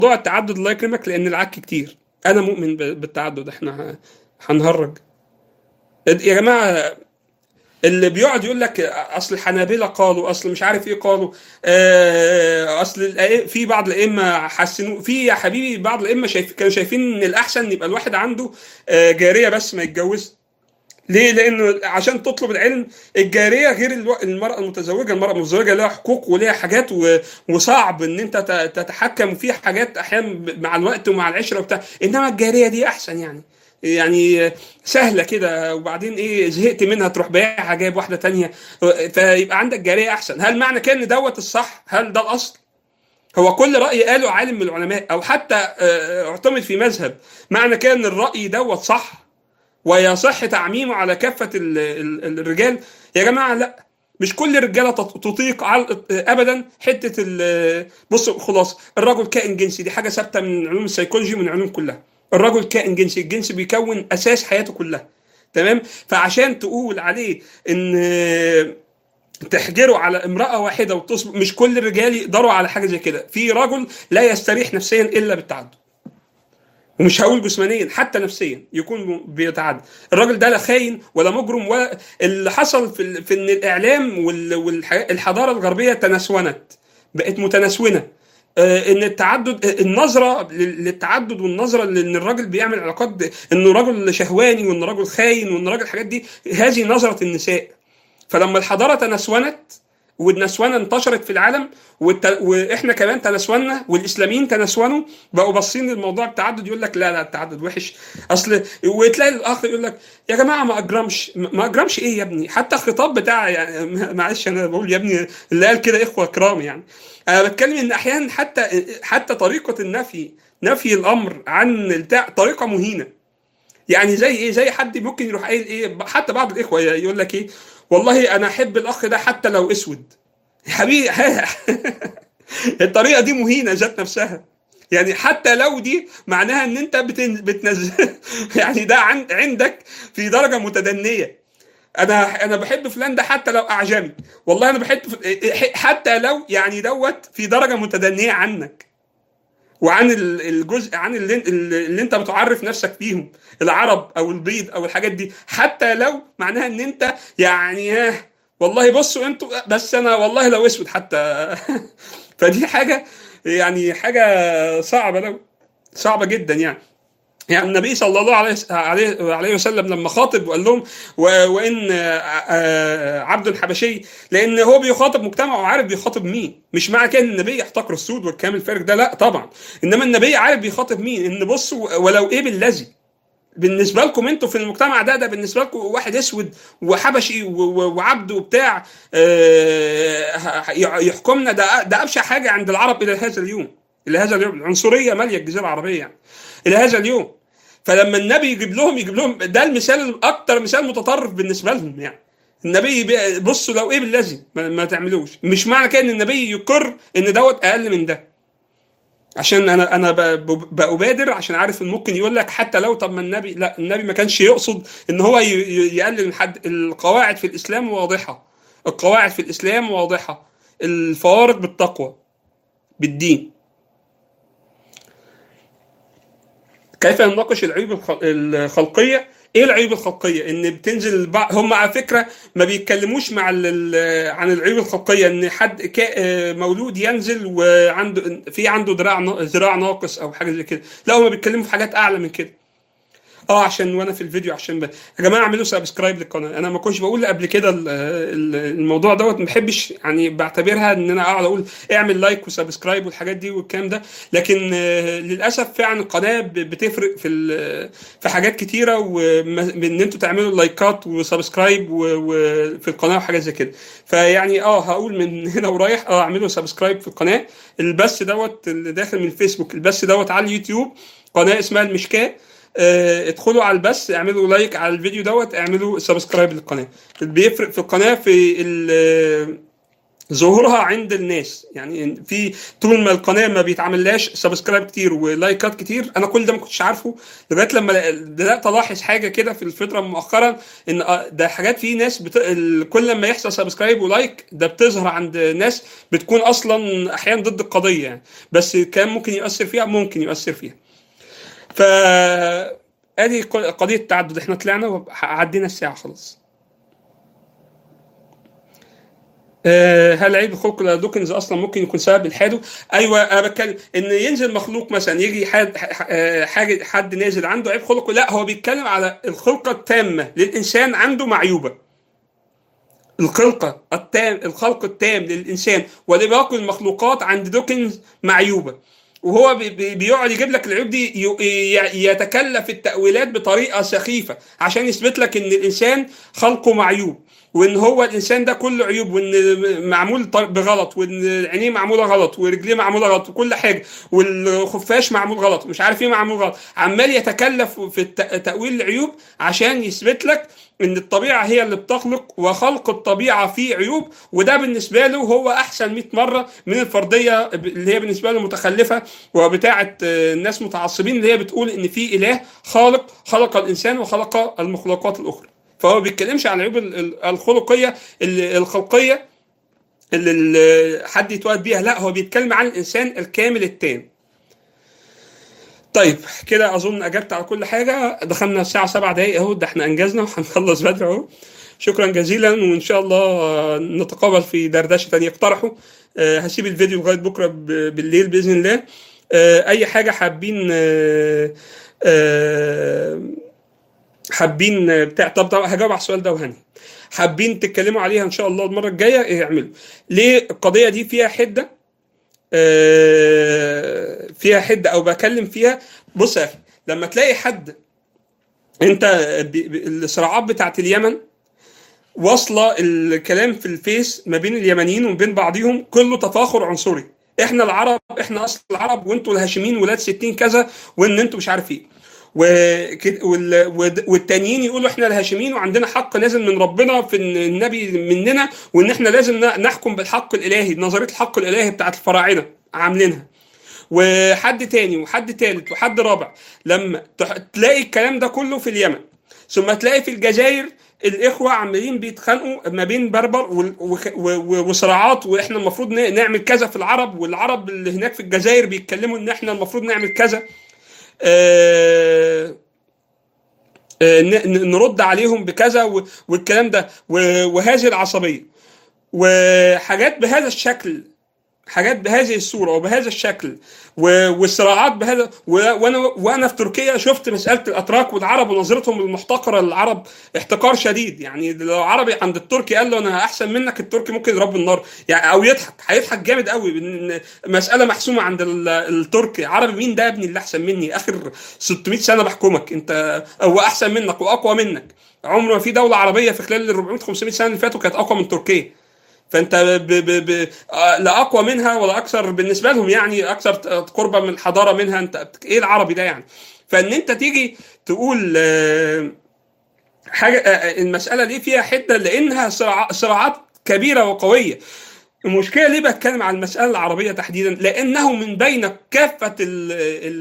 موضوع التعدد الله يكرمك لان العك كتير انا مؤمن ب- بالتعدد احنا ه- هنهرج يا جماعه اللي بيقعد يقول لك اصل الحنابلة قالوا اصل مش عارف ايه قالوا آه، اصل الأئ- في بعض الائمه حسنوا في يا حبيبي بعض الائمه شايف كانوا شايفين ان الاحسن يبقى الواحد عنده آه، جاريه بس ما يتجوز ليه؟ لانه عشان تطلب العلم الجاريه غير الو- المراه المتزوجه، المراه المتزوجه لها حقوق ولها حاجات و- وصعب ان انت ت- تتحكم وفي حاجات احيانا ب- مع الوقت ومع العشره وبتاع، انما الجاريه دي احسن يعني. يعني سهله كده وبعدين ايه زهقت منها تروح بايعها جايب واحده تانية فيبقى عندك جاريه احسن، هل معنى كده ان دوت الصح؟ هل ده الاصل؟ هو كل راي قاله عالم من العلماء او حتى آه، اعتمد في مذهب معنى كده ان الراي دوت صح ويصح تعميمه على كافه ال- ال- الرجال يا جماعه لا مش كل الرجاله تط- تطيق على ابدا حته ال- بصوا خلاص الرجل كائن جنسي دي حاجه ثابته من علوم السيكولوجي ومن العلوم كلها الرجل كائن جنسي الجنس بيكون اساس حياته كلها تمام فعشان تقول عليه ان تحجره على امرأة واحدة وتصبح مش كل الرجال يقدروا على حاجة زي كده في رجل لا يستريح نفسيا إلا بالتعدد ومش هقول جسمانيا حتى نفسيا يكون بيتعدى الراجل ده لا خاين ولا مجرم ولا اللي حصل في, ال- في ان الاعلام والحضاره الغربيه تناسونت بقت متناسونه آه، ان التعدد آه، النظره لل- للتعدد والنظره لان الراجل بيعمل علاقات ب- انه راجل شهواني وانه راجل خاين وانه راجل الحاجات دي هذه نظره النساء فلما الحضاره تناسونت والنسوانه انتشرت في العالم والت... واحنا كمان تناسونا والاسلاميين تناسونوا بقوا باصين للموضوع التعدد يقول لك لا لا التعدد وحش اصل وتلاقي الاخ يقول لك يا جماعه ما اجرمش ما اجرمش ايه يا ابني حتى الخطاب بتاع يعني معلش انا بقول يا ابني اللي قال كده اخوه كرام يعني انا بتكلم ان احيانا حتى حتى طريقه النفي نفي الامر عن البتاع طريقه مهينه يعني زي ايه زي حد ممكن يروح قايل ايه حتى بعض الاخوه يقول لك ايه والله انا احب الاخ ده حتى لو اسود يا حبيبي الطريقه دي مهينه ذات نفسها يعني حتى لو دي معناها ان انت بتن... بتنزل يعني ده عن... عندك في درجه متدنيه انا انا بحب فلان ده حتى لو اعجمي والله انا بحب ف- حتى لو يعني دوت في درجه متدنيه عنك وعن ال- الجزء عن اللي, اللي انت بتعرف نفسك فيهم العرب او البيض او الحاجات دي حتى لو معناها ان انت يعني ها والله بصوا انتوا بس انا والله لو اسود حتى فدي حاجه يعني حاجه صعبه لو صعبه جدا يعني يعني النبي صلى الله عليه عليه عليه وسلم لما خاطب وقال لهم و- وان آه، عبد حبشي لان هو بيخاطب مجتمع وعارف بيخاطب مين مش معنى كده ان النبي يحتقر السود والكلام الفارغ ده لا طبعا انما النبي عارف بيخاطب مين ان بصوا ولو ايه بالذي بالنسبه لكم انتوا في المجتمع ده ده بالنسبه لكم واحد اسود وحبشي و- و- وعبد وبتاع آه، يحكمنا ده ده ابشع حاجه عند العرب الى هذا اليوم الى هذا اليوم العنصريه ماليه الجزيره العربيه يعني الى هذا اليوم فلما النبي يجيب لهم يجيب لهم ده المثال الاكثر مثال متطرف بالنسبه لهم يعني النبي بي- بصوا لو ايه بالذي ما, ما تعملوش مش معنى كده ان النبي يقر ان دوت اقل من ده عشان انا انا ب- ب- بأبادر عشان عارف ان ممكن يقول لك حتى لو طب ما النبي لا النبي ما كانش يقصد ان هو ي- ي- يقلل من حد القواعد في الاسلام واضحه القواعد في الاسلام واضحه الفوارق بالتقوى بالدين كيف نناقش العيوب الخ- الخلقيه ايه العيوب الخلقيه ان بتنزل البع- هم على فكره ما بيتكلموش مع ال- ال- عن العيوب الخلقيه ان حد كا- مولود ينزل وعنده في عنده ذراع نا- ذراع ناقص او حاجه زي كده لا هم بيتكلموا في حاجات اعلى من كده اه عشان وانا في الفيديو عشان ب... يا جماعه اعملوا سبسكرايب للقناه انا ما كنتش بقول قبل كده ال- ال- الموضوع دوت ما بحبش يعني بعتبرها ان انا اقعد اقول اعمل لايك وسبسكرايب والحاجات دي والكلام ده لكن آه، للاسف فعلا القناه ب- بتفرق في ال- في حاجات كتيره وان انتوا تعملوا لايكات وسبسكرايب و- وفي القناه وحاجات زي كده فيعني اه هقول من هنا ورايح اه اعملوا سبسكرايب في القناه البث دوت اللي داخل من الفيسبوك البث دوت على اليوتيوب قناه اسمها المشكاه آه، ادخلوا على البث اعملوا لايك على الفيديو دوت اعملوا سبسكرايب للقناه بيفرق في القناه في ال- ظهورها عند الناس يعني في طول ما القناه ما بيتعملهاش سبسكرايب كتير ولايكات كتير انا كل ده ما كنتش عارفه لغايه لما بدات الاحظ حاجه كده في الفتره مؤخرا ان آه، ده حاجات في ناس بت... كل ما يحصل سبسكرايب ولايك ده بتظهر عند ناس بتكون اصلا احيانا ضد القضيه يعني بس كان ممكن يؤثر فيها ممكن يؤثر فيها ف ادي قضيه التعدد احنا طلعنا وعدينا الساعه خلاص آه، هل عيب الخلق لدوكنز اصلا ممكن يكون سبب الحاده؟ ايوه انا بتكلم ان ينزل مخلوق مثلا يجي حد آه، حاجه حد نازل عنده عيب خلق لا هو بيتكلم على الخلقه التامه للانسان عنده معيوبه. الخلقه التام الخلق التام للانسان ولباقي المخلوقات عند دوكنز معيوبه. وهو بيقعد يجيب لك العيوب دي يتكلف التأويلات بطريقة سخيفة عشان يثبت لك ان الانسان خلقه معيوب وان هو الانسان ده كله عيوب وان معمول بغلط وان عينيه معموله غلط ورجليه معموله غلط وكل حاجه والخفاش معمول غلط ومش عارف ايه معمول غلط عمال يتكلف في تاويل العيوب عشان يثبت لك ان الطبيعه هي اللي بتخلق وخلق الطبيعه فيه عيوب وده بالنسبه له هو احسن 100 مره من الفرديه اللي هي بالنسبه له متخلفه وبتاعه الناس متعصبين اللي هي بتقول ان في اله خالق خلق الانسان وخلق المخلوقات الاخرى فهو ما بيتكلمش عن العيوب الخلقيه الخلقيه اللي حد يتولد بيها لا هو بيتكلم عن الانسان الكامل التام طيب كده اظن اجبت على كل حاجه دخلنا الساعه 7 دقائق اهو ده احنا انجزنا وهنخلص بدري اهو شكرا جزيلا وان شاء الله نتقابل في دردشه ثانيه اقترحوا أه هسيب الفيديو لغايه بكره بالليل باذن الله أه اي حاجه حابين أه حابين بتاع طب طب هجاوب على السؤال ده وهني حابين تتكلموا عليها ان شاء الله المره الجايه اعملوا ليه القضيه دي فيها حده آه فيها حده او بكلم فيها بص يا اخي لما تلاقي حد انت الصراعات بتاعت اليمن واصله الكلام في الفيس ما بين اليمنيين وما بين بعضهم كله تفاخر عنصري احنا العرب احنا اصل العرب وانتوا الهاشميين ولاد 60 كذا وان انتوا مش عارف ايه والتانيين يقولوا احنا الهاشميين وعندنا حق نازل من ربنا في النبي مننا وان احنا لازم نحكم بالحق الالهي نظريه الحق الالهي بتاعت الفراعنه عاملينها وحد تاني وحد تالت وحد رابع لما تلاقي الكلام ده كله في اليمن ثم تلاقي في الجزائر الاخوه عمالين بيتخانقوا ما بين بربر وصراعات واحنا المفروض نعمل كذا في العرب والعرب اللي هناك في الجزائر بيتكلموا ان احنا المفروض نعمل كذا آه، آه، نرد عليهم بكذا والكلام ده وهذه العصبيه وحاجات بهذا الشكل حاجات بهذه الصوره وبهذا الشكل والصراعات بهذا وانا وانا في تركيا شفت مساله الاتراك والعرب ونظرتهم المحتقره للعرب احتقار شديد يعني لو عربي عند التركي قال له انا احسن منك التركي ممكن يضرب النار يعني او يضحك هيضحك جامد قوي مساله محسومه عند التركي عربي مين ده يا ابني اللي احسن مني اخر 600 سنه بحكمك انت هو احسن منك واقوى منك عمر ما في دوله عربيه في خلال ال 400 500 سنه اللي فاتوا كانت اقوى من تركيا فانت ب ب ب آه، لا اقوى منها ولا اكثر بالنسبه لهم يعني اكثر قربا من الحضاره منها انت ايه العربي ده يعني فان انت تيجي تقول آه، حاجه آه، المساله دي فيها حده لانها صراعات كبيره وقويه المشكله ليه بتكلم عن المساله العربيه تحديدا لانه من بين كافه ال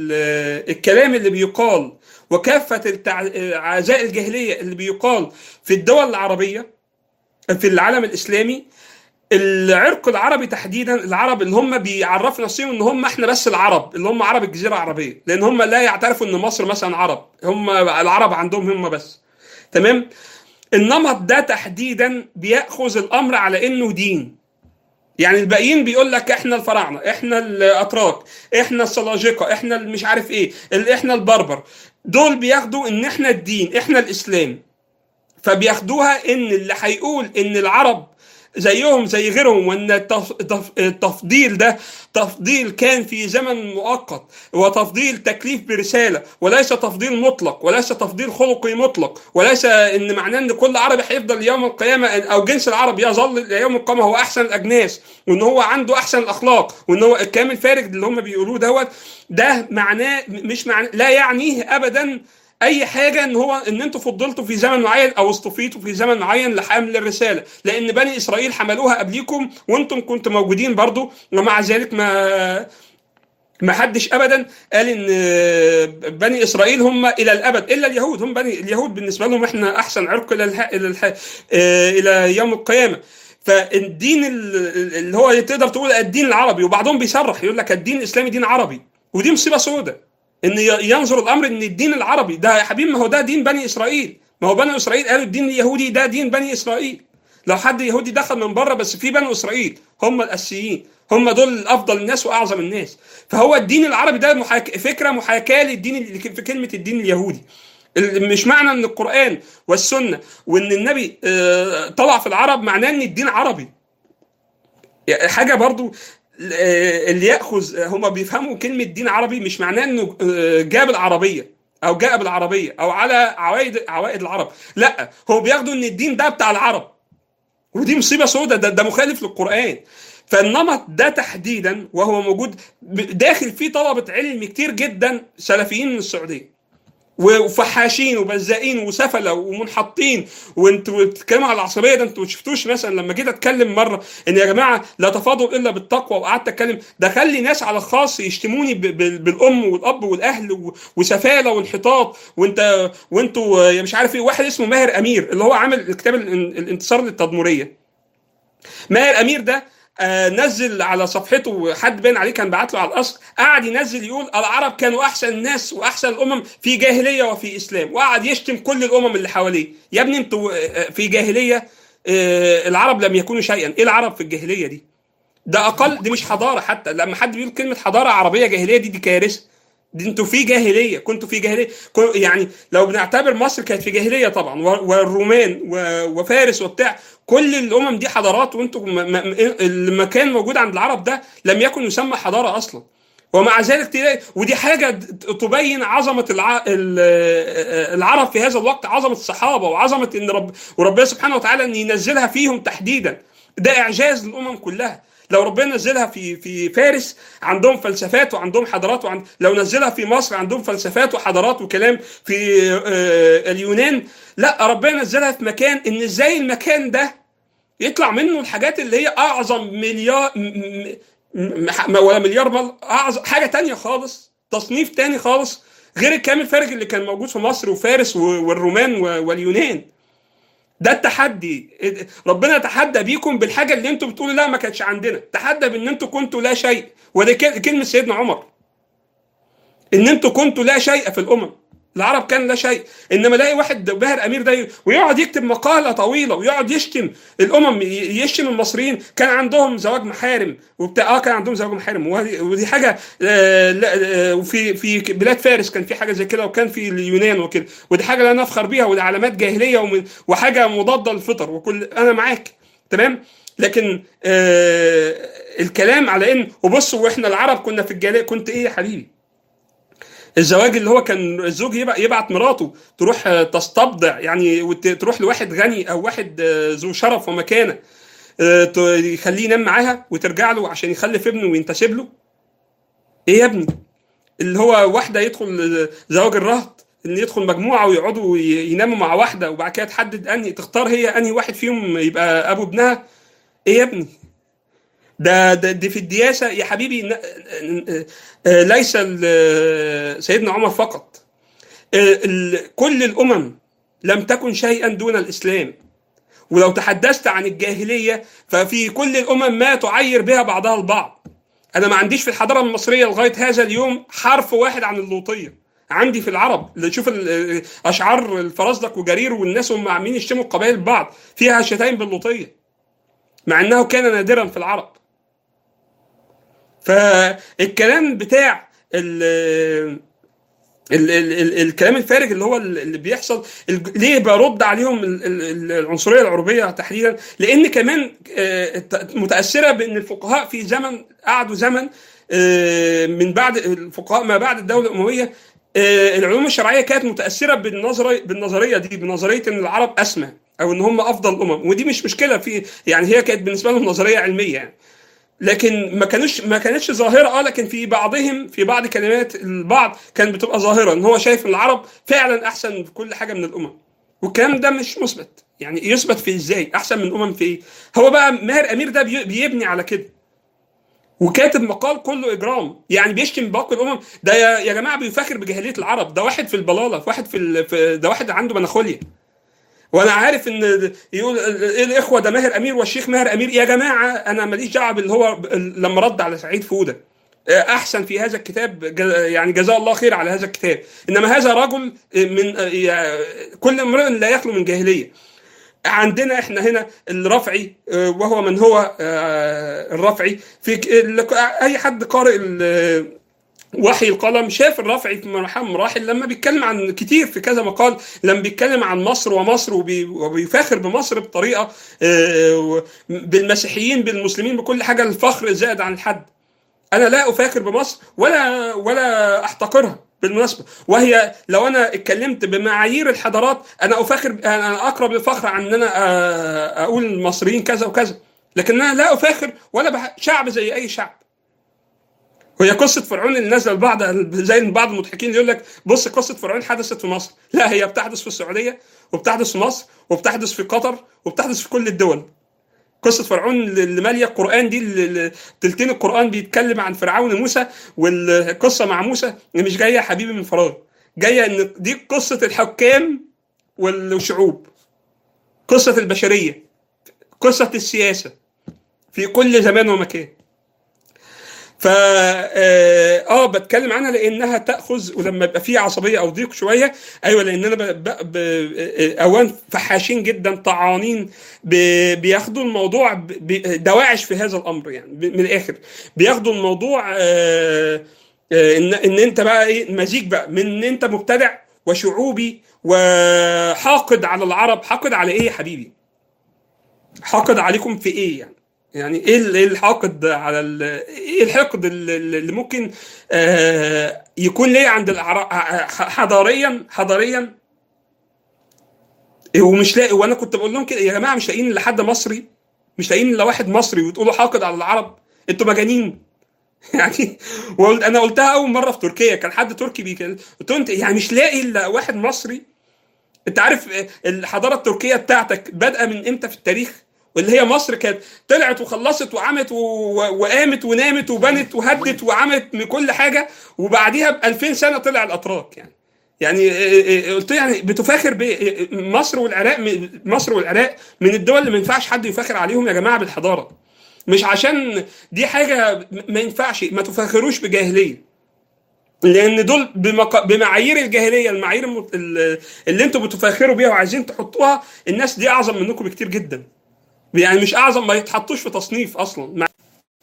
ال الكلام اللي بيقال وكافه عزاء الجاهليه اللي بيقال في الدول العربيه في العالم الاسلامي العرق العربي تحديدا العرب اللي هم بيعرفوا نفسهم ان هم احنا بس العرب اللي هم عرب الجزيره العربيه لان هم لا يعترفوا ان مصر مثلا عرب هم العرب عندهم هم بس تمام النمط ده تحديدا بياخذ الامر على انه دين يعني الباقيين بيقول لك احنا الفراعنه احنا الاتراك احنا السلاجقه احنا مش عارف ايه احنا البربر دول بياخدوا ان احنا الدين احنا الاسلام فبياخدوها ان اللي هيقول ان العرب زيهم زي غيرهم وان التفضيل ده تفضيل كان في زمن مؤقت وتفضيل تكليف برساله وليس تفضيل مطلق وليس تفضيل خلقي مطلق وليس ان معناه ان كل عربي هيفضل يوم القيامه او جنس العرب يظل يوم القيامه هو احسن الاجناس وان هو عنده احسن الاخلاق وان هو الكلام الفارغ اللي هم بيقولوه دوت ده معناه مش معناه لا يعنيه ابدا اي حاجه ان هو ان انتوا فضلتوا في زمن معين او اصطفيتوا في زمن معين لحمل الرساله لان بني اسرائيل حملوها قبليكم وانتم كنتم موجودين برضو ومع ذلك ما ما حدش ابدا قال ان بني اسرائيل هم الى الابد الا اليهود هم بني اليهود بالنسبه لهم احنا احسن عرق الى الح... الى, الح... الى يوم القيامه فالدين اللي هو تقدر تقول الدين العربي وبعضهم بيصرح يقول لك الدين الاسلامي دين عربي ودي مصيبه سوداء ان ينظر الامر ان الدين العربي ده يا حبيبي ما هو ده دين بني اسرائيل ما هو بني اسرائيل قالوا الدين اليهودي ده دين بني اسرائيل لو حد يهودي دخل من بره بس في بني اسرائيل هم الاسيين هم دول افضل الناس واعظم الناس فهو الدين العربي ده محاك... فكره محاكاه للدين اللي في كلمه الدين اليهودي مش معنى ان القران والسنه وان النبي طلع في العرب معناه ان الدين عربي حاجه برضو اللي ياخذ هم بيفهموا كلمه دين عربي مش معناه انه جاب العربيه او جاء بالعربيه او على عوائد عوائد العرب لا هو بياخدوا ان الدين ده بتاع العرب ودي مصيبه سوداء ده, ده مخالف للقران فالنمط ده تحديدا وهو موجود داخل فيه طلبه علم كتير جدا سلفيين من السعوديه وفحاشين وبزائين وسفله ومنحطين وانتوا بتتكلموا على العصبيه ده انتوا ما شفتوش مثلا لما جيت اتكلم مره ان يا جماعه لا تفاضل الا بالتقوى وقعدت اتكلم ده خلي ناس على الخاص يشتموني بالام والاب والاهل وسفاله وانحطاط وانت وانتوا مش عارف ايه واحد اسمه ماهر امير اللي هو عامل كتاب الانتصار للتدمريه ماهر امير ده آه نزل على صفحته حد باين عليه كان بعت له على الاصل قعد ينزل يقول العرب كانوا احسن الناس واحسن الامم في جاهليه وفي اسلام وقعد يشتم كل الامم اللي حواليه يا ابني انتوا في جاهليه آه العرب لم يكونوا شيئا ايه العرب في الجاهليه دي ده اقل دي مش حضاره حتى لما حد بيقول كلمه حضاره عربيه جاهليه دي دي كارثه دي انتوا في جاهليه كنتوا في جاهليه يعني لو بنعتبر مصر كانت في جاهليه طبعا والرومان وفارس وبتاع كل الامم دي حضارات وانتوا المكان موجود عند العرب ده لم يكن يسمى حضاره اصلا ومع ذلك تلاقي ودي حاجه تبين عظمه الع... العرب في هذا الوقت عظمه الصحابه وعظمه ان رب وربنا سبحانه وتعالى ان ينزلها فيهم تحديدا ده اعجاز للامم كلها لو ربنا نزلها في في فارس عندهم فلسفات وعندهم حضارات وعند لو نزلها في مصر عندهم فلسفات وحضارات وكلام في آه اليونان لا ربنا نزلها في مكان ان ازاي المكان ده يطلع منه الحاجات اللي هي اعظم مليار ولا مليار بل اعظم حاجه تانية خالص تصنيف تاني خالص غير الكامل فارغ اللي كان موجود في مصر وفارس والرومان واليونان ده التحدي ربنا تحدى بيكم بالحاجه اللي انتوا بتقولوا لا ما كانتش عندنا تحدى بان انتوا كنتوا لا شيء وده كلمه سيدنا عمر ان انتوا كنتوا لا شيء في الامم العرب كان لا شيء انما الاقي واحد باهر امير ده ويقعد يكتب مقاله طويله ويقعد يشتم الامم يشتم المصريين كان عندهم زواج محارم وبتاع اه كان عندهم زواج محارم ودي حاجه آه لا وفي في بلاد فارس كان في حاجه زي كده وكان في اليونان وكده ودي حاجه لا نفخر بيها ودي علامات جاهليه وحاجه مضاده للفطر وكل انا معاك تمام لكن آه الكلام على ان وبصوا واحنا العرب كنا في الجاهليه كنت ايه يا حبيبي الزواج اللي هو كان الزوج يبعت مراته تروح تستبضع يعني تروح لواحد غني او واحد ذو شرف ومكانه يخليه ينام معاها وترجع له عشان يخلف ابنه وينتسب له ايه يا ابني اللي هو واحده يدخل زواج الرهط ان يدخل مجموعه ويقعدوا يناموا مع واحده وبعد كده تحدد انهي تختار هي انهي واحد فيهم يبقى ابو ابنها ايه يا ابني ده ده دي في الدياسه يا حبيبي ليس سيدنا عمر فقط كل الامم لم تكن شيئا دون الاسلام ولو تحدثت عن الجاهليه ففي كل الامم ما تعير بها بعضها البعض انا ما عنديش في الحضاره المصريه لغايه هذا اليوم حرف واحد عن اللوطيه عندي في العرب اللي شوف اشعار الفرزدق وجرير والناس هم عاملين يشتموا القبائل بعض فيها شتايم باللوطيه مع انه كان نادرا في العرب فالكلام بتاع ال ال ال ال الكلام الفارغ اللي هو اللي بيحصل ليه برد عليهم العنصريه العربيه تحديدا لان كمان متاثره بان الفقهاء في زمن قعدوا زمن من بعد الفقهاء ما بعد الدوله الامويه العلوم الشرعيه كانت متاثره بالنظريه بالنظريه دي بنظريه ان العرب اسمى او ان هم افضل الامم ودي مش مشكله في يعني هي كانت بالنسبه لهم نظريه علميه يعني لكن ما كانوش ما كانتش ظاهره اه لكن في بعضهم في بعض كلمات البعض كانت بتبقى ظاهره ان هو شايف ان العرب فعلا احسن في كل حاجه من الامم والكلام ده مش مثبت يعني يثبت في ازاي احسن من الامم في ايه هو بقى ماهر امير ده بي- بيبني على كده وكاتب مقال كله اجرام يعني بيشتم باقي الامم ده يا, يا جماعه بيفخر بجاهليه العرب ده واحد في البلاله واحد في, ال... في ده واحد عنده مناخوليا وانا عارف ان يقول ايه الاخوه ده ماهر امير والشيخ ماهر امير يا جماعه انا ماليش دعوه باللي هو لما رد على سعيد فوده احسن في هذا الكتاب ج- يعني جزاه الله خير على هذا الكتاب انما هذا رجل من كل امرئ لا يخلو من جاهليه عندنا احنا هنا الرفعي آه، وهو من هو آه، الرفعي في ك- ال- اي حد قارئ ال- وحي القلم شاف الرفعي في مرحلة من مراحل لما بيتكلم عن كتير في كذا مقال لما بيتكلم عن مصر ومصر وبي- وبيفاخر بمصر بطريقه آه، و- بالمسيحيين بالمسلمين بكل حاجه الفخر زائد عن الحد انا لا افاخر بمصر ولا ولا احتقرها بالمناسبه وهي لو انا اتكلمت بمعايير الحضارات انا افاخر انا اقرب للفخر عن ان انا آه، اقول المصريين كذا وكذا لكن انا لا افاخر ولا بح- شعب زي اي شعب وهي قصه فرعون اللي نازله البعض زي بعض المضحكين يقول لك بص قصه فرعون حدثت في مصر لا هي بتحدث في السعوديه وبتحدث في مصر وبتحدث في قطر وبتحدث في كل الدول قصه فرعون اللي ماليه القران دي اللي تلتين القران بيتكلم عن فرعون وموسى والقصه مع موسى مش جايه يا حبيبي من فراغ جايه ان دي قصه الحكام والشعوب قصه البشريه قصه السياسه في كل زمان ومكان فا اه آه، بتكلم عنها لانها تاخذ ولما يبقى في عصبيه او ضيق شويه ايوه لان انا ب- ب- ب- اوان فحاشين جدا طعانين ب- بياخدوا الموضوع ب- ب- دواعش في هذا الامر يعني ب- من الاخر بياخدوا الموضوع آه آه، ان ان انت بقى ايه مزيج بقى من ان انت مبتدع وشعوبي وحاقد على العرب حاقد على ايه يا حبيبي؟ حاقد عليكم في ايه يعني؟ يعني ايه ال- إيه الحاقد على ال- ايه الحقد اللي اللي ممكن آه، يكون ليه عند الأعراب حضاريا حضاريا ومش لاقي وانا كنت بقول لهم كده يا جماعه مش لاقيين الا حد مصري مش لاقيين الا واحد مصري وتقولوا حاقد على العرب انتوا مجانين يعني وقلت انا قلتها اول مره في تركيا كان حد تركي بيكلم قلت له انت يعني مش لاقي الا واحد مصري انت عارف آه، الحضاره التركيه بتاعتك بادئه من امتى في التاريخ واللي هي مصر كانت طلعت وخلصت وعملت و- و- وقامت ونامت وبنت وهدت وعملت من كل حاجه وبعديها ب 2000 سنه طلع الاتراك يعني يعني آه، آه، قلت له يعني بتفاخر ب- مصر والعراق مصر والعراق من الدول اللي ما ينفعش حد يفاخر عليهم يا جماعه بالحضاره مش عشان دي حاجه ما ينفعش ما تفاخروش بجاهليه لان دول بمق... بمعايير الجاهليه المعايير الم- ال- اللي انتم بتفاخروا بيها وعايزين تحطوها الناس دي اعظم منكم بكتير جدا يعني مش اعظم ما يتحطوش في تصنيف اصلا مع-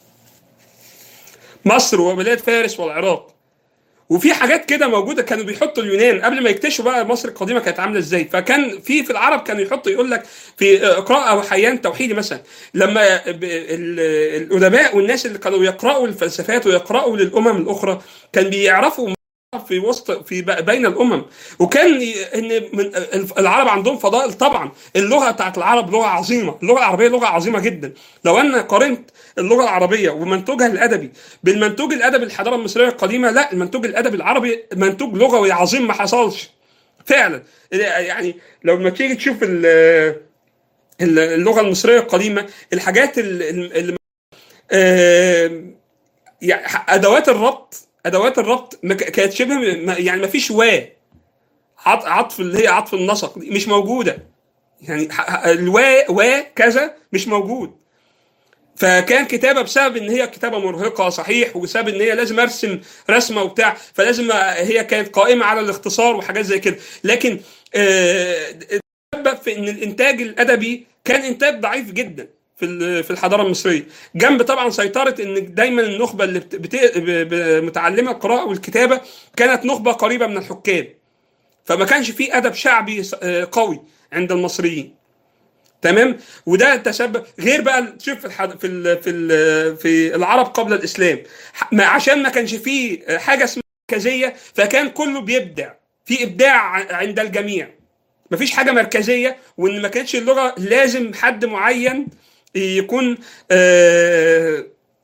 مصر وبلاد فارس والعراق وفي حاجات كده موجوده كانوا بيحطوا اليونان قبل ما يكتشفوا بقى مصر القديمه كانت عامله ازاي فكان في في العرب كانوا يحطوا يقول لك في اقراء او حيان توحيدي مثلا لما ب- ال- الادباء والناس اللي كانوا يقراوا الفلسفات ويقراوا للامم الاخرى كان بيعرفوا في وسط في ب- بين الامم وكان ي- ان من العرب عندهم فضائل طبعا اللغه بتاعت العرب لغه عظيمه اللغه العربيه لغه عظيمه جدا لو انا قارنت اللغه العربيه ومنتوجها الادبي بالمنتوج الادبي الحضاره المصريه القديمه لا المنتوج الادبي العربي منتوج لغوي عظيم ما حصلش فعلا يعني لو ما تيجي تشوف ال- ال- اللغه المصريه القديمه الحاجات ال- ال- اللي آه، يعني ادوات الربط ادوات الربط ما ك- كانت شبه ما- يعني ما فيش وا عط- عطف اللي هي عطف النسق دي مش موجوده يعني ح- ح- الوا وا كذا مش موجود فكان كتابه بسبب ان هي كتابه مرهقه صحيح وبسبب ان هي لازم ارسم رسمه وبتاع فلازم هي كانت قائمه على الاختصار وحاجات زي كده لكن آه، تسبب في ان الانتاج الادبي كان انتاج ضعيف جدا في ال- في الحضاره المصريه جنب طبعا سيطره ان دايما النخبه اللي بت- بت- ب- ب- متعلمه القراءه والكتابه كانت نخبه قريبه من الحكام فما كانش في ادب شعبي س- آه، قوي عند المصريين تمام وده تسبب غير بقى شوف في الحد... في ال... في ال... في العرب قبل الاسلام ح- ما عشان ما كانش فيه حاجه اسمها مركزيه فكان كله بيبدع في ابداع ع- عند الجميع مفيش حاجه مركزيه وان ما كانتش اللغه لازم حد معين يكون آه،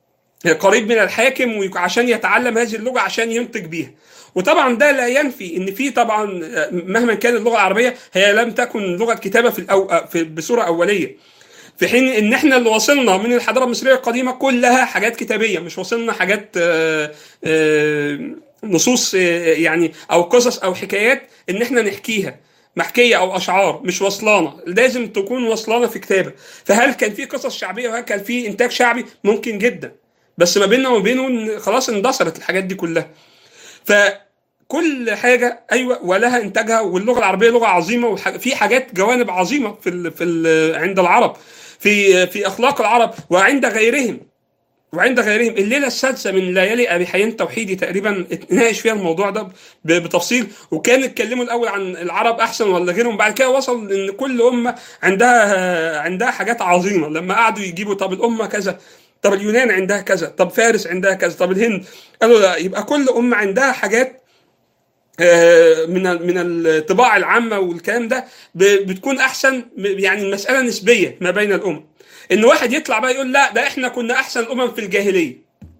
قريب من الحاكم وعشان يتعلم هذه اللغه عشان ينطق بيها وطبعا ده لا ينفي ان في طبعا مهما كانت اللغه العربيه هي لم تكن لغه كتابه في, الأو... في بصوره اوليه في حين ان احنا اللي وصلنا من الحضاره المصريه القديمه كلها حاجات كتابيه مش وصلنا حاجات آه، آه، نصوص آه، يعني او قصص او حكايات ان احنا نحكيها محكيه او اشعار مش وصلانه لازم تكون وصلانه في كتابه فهل كان في قصص شعبيه وهل كان في انتاج شعبي ممكن جدا بس ما بيننا وما بينه خلاص اندثرت الحاجات دي كلها فكل حاجه ايوه ولها انتاجها واللغه العربيه لغه عظيمه وفي حاجات جوانب عظيمه في ال في ال عند العرب في في اخلاق العرب وعند غيرهم وعند غيرهم الليله السادسه من ليالي ابي حيان توحيدي تقريبا اتناقش فيها الموضوع ده بتفصيل وكان اتكلموا الاول عن العرب احسن ولا غيرهم بعد كده وصل ان كل امه عندها عندها حاجات عظيمه لما قعدوا يجيبوا طب الامه كذا طب اليونان عندها كذا طب فارس عندها كذا طب الهند قالوا لا يبقى كل امه عندها حاجات من من الطباع العامه والكلام ده بتكون احسن يعني المساله نسبيه ما بين الامم ان واحد يطلع بقى يقول لا ده احنا كنا احسن الامم في الجاهليه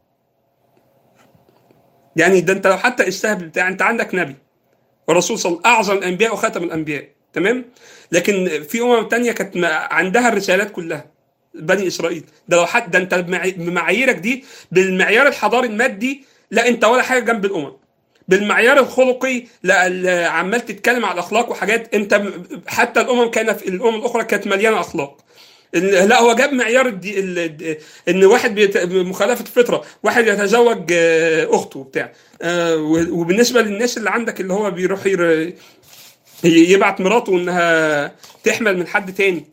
يعني ده انت لو حتى استهبل بتاع انت عندك نبي ورسول صلى اعظم الانبياء وخاتم الانبياء تمام لكن في امم تانية كانت عندها الرسالات كلها بني اسرائيل ده لو حد ده انت بمعاييرك دي بالمعيار الحضاري المادي لا انت ولا حاجه جنب الامم بالمعيار الخلقي لا عمال تتكلم على الاخلاق وحاجات انت حتى الامم كانت في الامم الاخرى كانت مليانه اخلاق لا هو جاب معيار الدي ال ان واحد مخالفه الفطره واحد يتزوج اخته وبتاع وبالنسبه للناس اللي عندك اللي هو بيروح يبعت مراته انها تحمل من حد تاني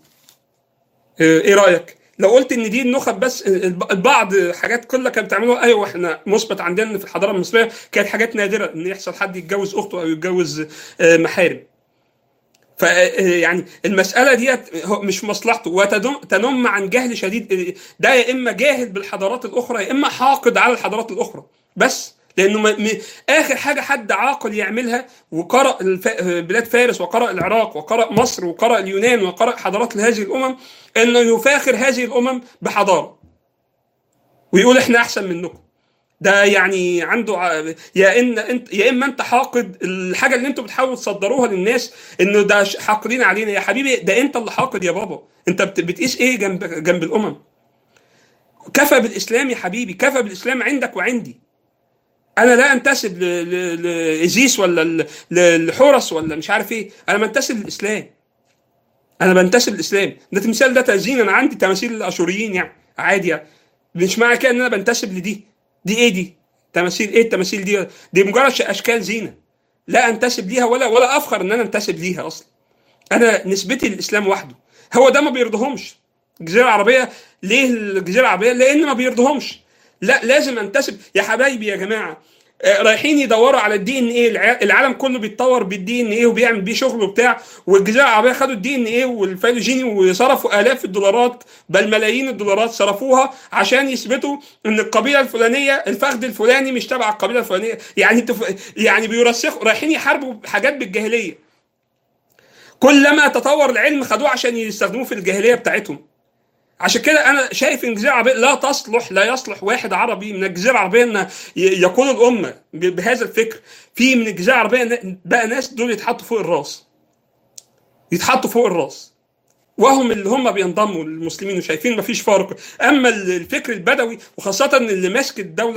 ايه رايك لو قلت ان دي النخب بس البعض حاجات كلها كانت بتعملوها ايوه احنا مثبت عندنا في الحضاره المصريه كانت حاجات نادره ان يحصل حد يتجوز اخته او يتجوز محارم ف يعني المساله ديت مش في مصلحته وتنم عن جهل شديد ده يا اما جاهل بالحضارات الاخرى يا اما حاقد على الحضارات الاخرى بس لانه م... م... اخر حاجه حد عاقل يعملها وقرا الف... بلاد فارس وقرا العراق وقرا مصر وقرا اليونان وقرا حضارات هذه الامم انه يفاخر هذه الامم بحضاره ويقول احنا احسن منكم ده يعني عنده يا ان انت يا اما انت حاقد الحاجه اللي انتوا بتحاولوا تصدروها للناس انه ده حاقدين علينا يا حبيبي ده انت اللي حاقد يا بابا انت بتقيس ايه جنب جنب الامم كفى بالاسلام يا حبيبي كفى بالاسلام عندك وعندي انا لا انتسب لازيس ولا لحورس ولا مش عارف ايه انا بنتسب للاسلام انا بنتسب للاسلام ده تمثال ده تزيين انا عندي تماثيل الاشوريين يعني عادي يعني مش معنى كده ان انا بنتسب لدي دي ايه دي تماثيل ايه التماثيل دي دي مجرد اشكال زينه لا انتسب ليها ولا ولا افخر ان انا انتسب ليها اصلا انا نسبتي للاسلام وحده هو ده ما بيرضيهمش الجزيره العربيه ليه الجزيره العربيه لان ما بيرضيهمش لا لازم انتسب يا حبايبي يا جماعه رايحين يدوروا على الدي ان ايه العالم كله بيتطور بالدي ان ايه وبيعمل بيه شغل وبتاع والجزيره العربيه خدوا الدي ان ايه والفيلوجيني وصرفوا الاف الدولارات بل ملايين الدولارات صرفوها عشان يثبتوا ان القبيله الفلانيه الفخذ الفلاني مش تبع القبيله الفلانيه يعني تف... يعني بيرسخوا رايحين يحاربوا حاجات بالجاهليه كلما تطور العلم خدوه عشان يستخدموه في الجاهليه بتاعتهم عشان كده انا شايف ان الجزيره العربيه لا تصلح لا يصلح واحد عربي من الجزيره العربيه ان يقود الامه بهذا الفكر في من الجزيره العربيه بقى ناس دول يتحطوا فوق الراس يتحطوا فوق الراس وهم اللي هم بينضموا للمسلمين وشايفين مفيش فارق اما الفكر البدوي وخاصه اللي ماسك الدوله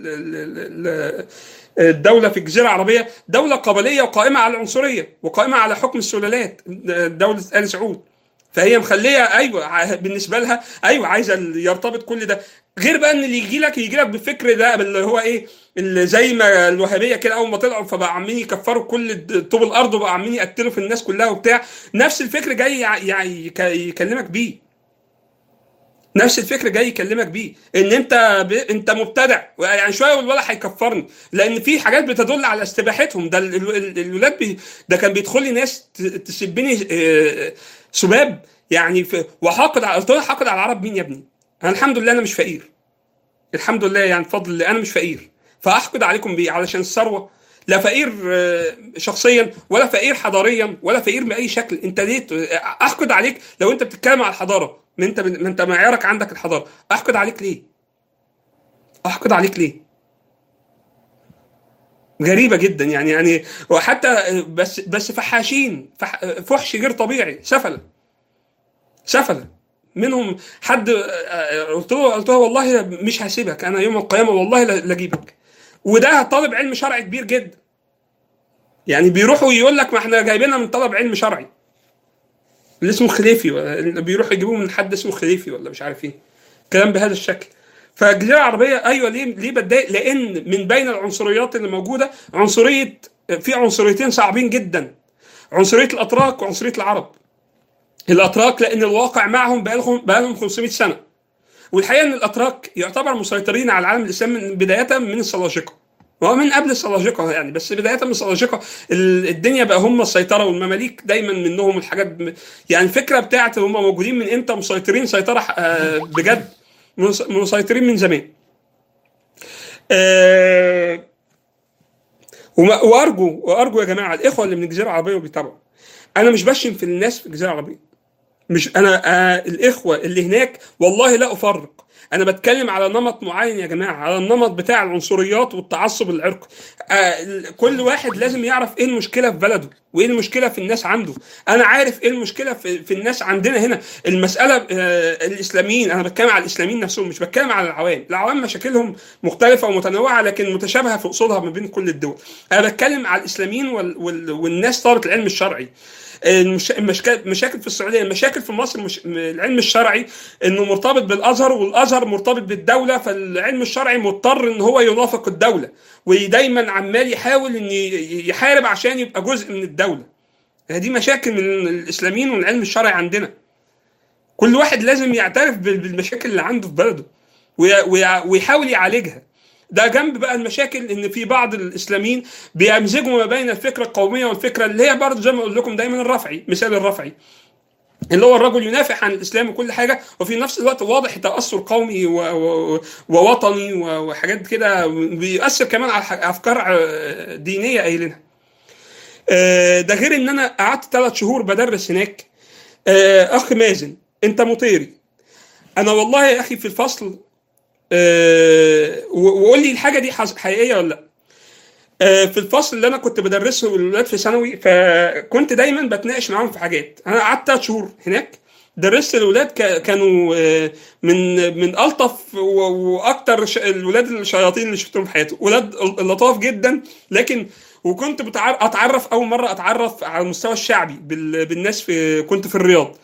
الدوله في الجزيره العربيه دوله قبليه وقائمه على العنصريه وقائمه على حكم السلالات دوله ال سعود فهي مخليه ايوه بالنسبه لها ايوه عايزه يرتبط كل ده غير بقى ان اللي يجي لك يجي لك بالفكر ده اللي هو ايه اللي زي ما الوهابيه كده اول ما طلعوا فبقى عمالين يكفروا كل طوب الارض وبقى عمالين يقتلوا في الناس كلها وبتاع نفس الفكر جاي يعني يكلمك بيه نفس الفكر جاي يكلمك بيه ان انت ب... انت مبتدع يعني شويه والولد هيكفرني لان في حاجات بتدل على استباحتهم ده الولاد بي... ده كان بيدخل لي ناس تسبني سباب يعني في وحاقد على قلت له حاقد على العرب مين يا ابني؟ انا الحمد لله انا مش فقير الحمد لله يعني بفضل الله انا مش فقير فاحقد عليكم بيه علشان الثروه لا فقير شخصيا ولا فقير حضاريا ولا فقير باي شكل انت ليه احقد عليك لو انت بتتكلم على الحضاره ما انت ما انت معيارك عندك الحضاره احقد عليك ليه احقد عليك ليه غريبه جدا يعني يعني وحتى بس بس فحاشين فح فحش غير طبيعي سفله سفله منهم حد قلت له قلت له والله مش هسيبك انا يوم القيامه والله لاجيبك وده طالب علم شرعي كبير جدا يعني بيروحوا يقول لك ما احنا جايبينها من طلب علم شرعي اللي اسمه خليفي بيروحوا يجيبوه من حد اسمه خليفي ولا مش عارف ايه كلام بهذا الشكل فالجزيره العربيه ايوه ليه ليه بتضايق؟ لان من بين العنصريات اللي موجوده عنصريه في عنصريتين صعبين جدا عنصريه الاتراك وعنصريه العرب. الاتراك لان الواقع معهم بقالهم بقالهم 500 سنه. والحقيقه ان الاتراك يعتبر مسيطرين على العالم الاسلامي من بدايه من السلاجقه. وهو من قبل السلاجقه يعني بس بدايه من السلاجقه الدنيا بقى هم السيطره والمماليك دايما منهم الحاجات يعني الفكره بتاعت هم موجودين من امتى مسيطرين سيطره بجد مسيطرين من زمان أه وارجو وارجو يا جماعه الاخوه اللي من الجزيره العربيه وبيتابعوا انا مش بشتم في الناس في الجزيره العربيه مش انا آه الاخوه اللي هناك والله لا افرق انا بتكلم على نمط معين يا جماعه على النمط بتاع العنصريات والتعصب العرقي آه كل واحد لازم يعرف ايه المشكله في بلده وايه المشكله في الناس عنده انا عارف ايه المشكله في, في الناس عندنا هنا المساله آه الاسلاميين انا بتكلم على الاسلاميين نفسهم مش بتكلم على العوام العوام مشاكلهم مختلفه ومتنوعه لكن متشابهه في اصولها ما بين كل الدول انا بتكلم على الاسلاميين وال وال والناس طالبه العلم الشرعي المشاكل في السعوديه المشاكل في مصر مش العلم الشرعي انه مرتبط بالازهر والازهر مرتبط بالدوله فالعلم الشرعي مضطر ان هو ينافق الدوله ودايما عمال يحاول ان يحارب عشان يبقى جزء من الدوله دي مشاكل من الاسلاميين والعلم الشرعي عندنا كل واحد لازم يعترف بالمشاكل اللي عنده في بلده ويحاول يعالجها ده جنب بقى المشاكل ان في بعض الاسلاميين بيمزجوا ما بين الفكره القوميه والفكره اللي هي برضه زي ما اقول لكم دايما الرفعي مثال الرفعي اللي هو الرجل ينافح عن الاسلام وكل حاجه وفي نفس الوقت واضح تاثر قومي و... و... ووطني و... وحاجات كده بيؤثر كمان على افكار دينيه قايلينها. ده غير ان انا قعدت ثلاث شهور بدرس هناك اخ مازن انت مطيري انا والله يا اخي في الفصل أه وقول لي الحاجه دي حقيقيه ولا لا أه في الفصل اللي انا كنت بدرسه للولاد في ثانوي فكنت دايما بتناقش معاهم في حاجات انا قعدت ثلاث شهور هناك درست الولاد كانوا من من الطف واكتر الولاد الشياطين اللي شفتهم في حياتي ولاد لطاف جدا لكن وكنت اتعرف اول مره اتعرف على المستوى الشعبي بالناس في كنت في الرياض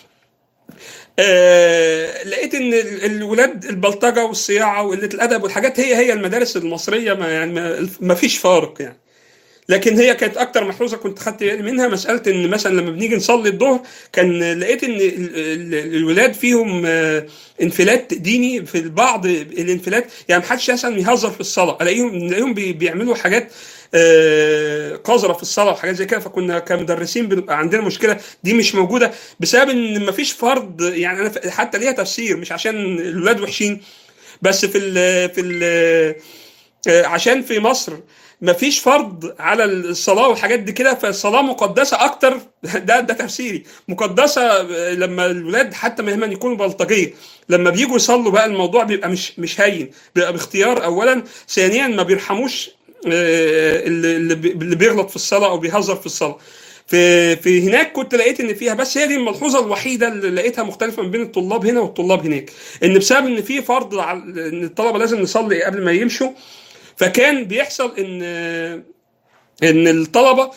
آه لقيت ان الولاد البلطجه والصياعه وقله الادب والحاجات هي هي المدارس المصريه ما يعني ما, ما فيش فارق يعني لكن هي كانت اكتر محروسه كنت خدت بالي منها مساله ان مثلا لما بنيجي نصلي الظهر كان لقيت ان الولاد فيهم انفلات ديني في البعض الانفلات يعني محدش مثلا يهزر في الصلاه الاقيهم الاقيهم بيعملوا حاجات قذره في الصلاه وحاجات زي كده فكنا كمدرسين بنبقى عندنا مشكله دي مش موجوده بسبب ان مفيش فرض يعني انا حتى ليها تفسير مش عشان الولاد وحشين بس في ال في ال عشان في مصر مفيش فرض على الصلاه والحاجات دي كده فالصلاه مقدسه اكتر ده ده تفسيري مقدسه لما الولاد حتى مهما يكونوا بلطجيه لما بيجوا يصلوا بقى الموضوع بيبقى مش مش هين بيبقى باختيار اولا ثانيا ما بيرحموش اللي, اللي بيغلط في الصلاه او بيهزر في الصلاه في في هناك كنت لقيت ان فيها بس هي دي الملحوظه الوحيده اللي لقيتها مختلفه ما بين الطلاب هنا والطلاب هناك ان بسبب ان في فرض ان الطلبه لازم نصلي قبل ما يمشوا فكان بيحصل ان ان الطلبه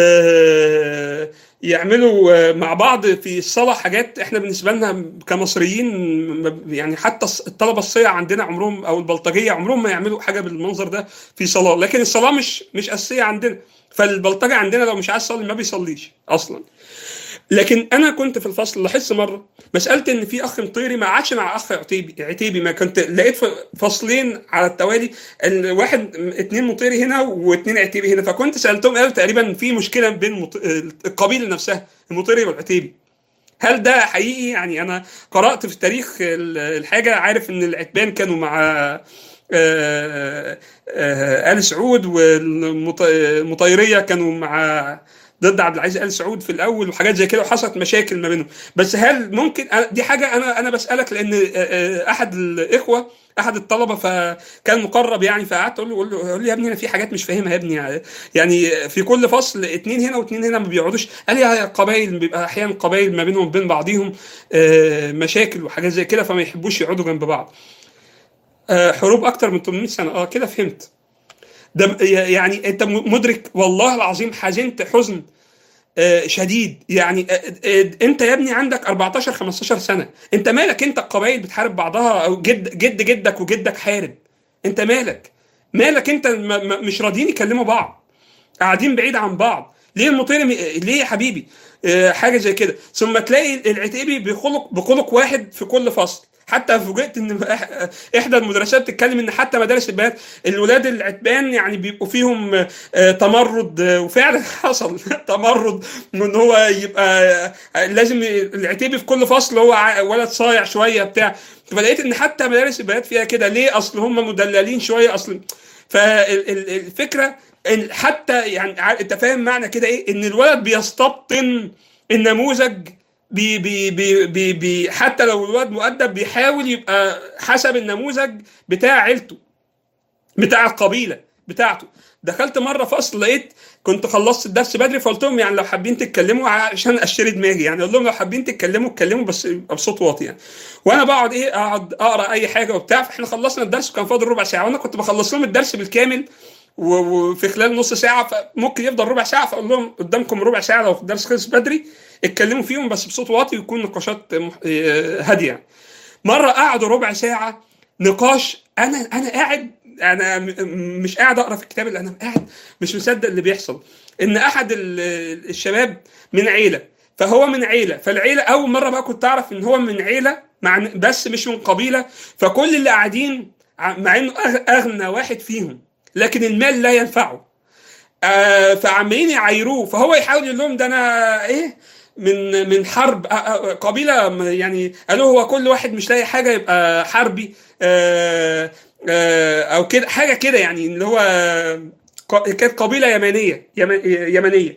يعملوا مع بعض في الصلاه حاجات احنا بالنسبه لنا كمصريين يعني حتى الطلبه الصيع عندنا عمرهم او البلطجيه عمرهم ما يعملوا حاجه بالمنظر ده في صلاه لكن الصلاه مش مش اساسيه عندنا فالبلطجه عندنا لو مش عايز يصلي ما بيصليش اصلا لكن انا كنت في الفصل لاحظت مره مساله ان في اخ مطيري ما قعدش مع اخ عتيبي عتيبي ما كنت لقيت فصلين على التوالي واحد اثنين مطيري هنا واثنين عتيبي هنا فكنت سالتهم قالوا تقريبا في مشكله بين مط... القبيله نفسها المطيري والعتيبي هل ده حقيقي يعني انا قرات في التاريخ الحاجه عارف ان العتبان كانوا مع آه آه آل سعود والمطيريه كانوا مع ضد عبد العزيز ال سعود في الاول وحاجات زي كده وحصلت مشاكل ما بينهم بس هل ممكن أنا- دي حاجه انا انا بسالك لان آه، آه، احد الاخوه احد الطلبه فكان مقرب يعني فقعدت اقول له اقول له اقول له يا ابني انا في حاجات مش فاهمها يا ابني يعني في كل فصل اتنين هنا واتنين هنا ما بيقعدوش قال لي يا قبايل بيبقى احيانا قبايل ما بينهم وبين بعضيهم آه، مشاكل وحاجات زي كده فما يحبوش يقعدوا جنب بعض آه، حروب اكتر من 800 سنه اه كده فهمت ده يعني انت مدرك والله العظيم حزنت حزن آه، شديد يعني آه، آه، انت يا ابني عندك 14 15 سنه انت مالك انت القبائل بتحارب بعضها او جد جد جدك وجدك حارب انت مالك مالك انت م- م- مش راضيين يكلموا بعض قاعدين بعيد عن بعض ليه المطير م- ليه يا حبيبي آه، حاجه زي كده ثم تلاقي العتيبي بخلق بخلق واحد في كل فصل حتى فوجئت ان إح- احدى المدرسات بتتكلم ان حتى مدارس البنات الولاد العتبان يعني بيبقوا فيهم آه، تمرد آه، وفعلا حصل تمرد ان هو يبقى آه، لازم العتيبي في كل فصل هو ع- ولد صايع شويه بتاع فلقيت ان حتى مدارس البنات فيها كده ليه اصل هم مدللين شويه اصل فالفكره ان حتى يعني ع- انت فاهم معنى كده ايه ان الولد بيستبطن النموذج بي بي بي بي بي حتى لو الولد مؤدب بيحاول يبقى حسب النموذج بتاع عيلته بتاع القبيله بتاعته دخلت مره فصل لقيت كنت خلصت الدرس بدري فقلت لهم يعني لو حابين تتكلموا عشان اشتري دماغي يعني اقول لهم لو حابين تتكلموا اتكلموا بس يبقى بصوت واطي يعني وانا بقعد ايه اقعد اقرا اي حاجه وبتاع فاحنا خلصنا الدرس وكان فاضل ربع ساعه وانا كنت بخلص لهم الدرس بالكامل و- وفي خلال نص ساعه فممكن يفضل ربع ساعه فاقول لهم قدامكم ربع ساعه لو الدرس خلص بدري اتكلموا فيهم بس بصوت واطي ويكون نقاشات مح- آه، هاديه مره قعدوا ربع ساعه نقاش انا انا قاعد انا م- م- مش قاعد اقرا في الكتاب اللي انا قاعد مش مصدق اللي بيحصل ان احد ال- الشباب من عيله فهو من عيله فالعيله اول مره بقى كنت اعرف ان هو من عيله مع بس مش من قبيله فكل اللي قاعدين ع- مع انه أغ- اغنى واحد فيهم لكن المال لا ينفعه آه فعمالين يعايروه فهو يحاول يقول لهم ده انا ايه من من حرب آه، آه، قبيله م- يعني قالوا هو كل واحد مش لاقي حاجه يبقى حربي آه آه او كده حاجه كده يعني اللي هو ق- كانت قبيله يمنيه يم- يمنيه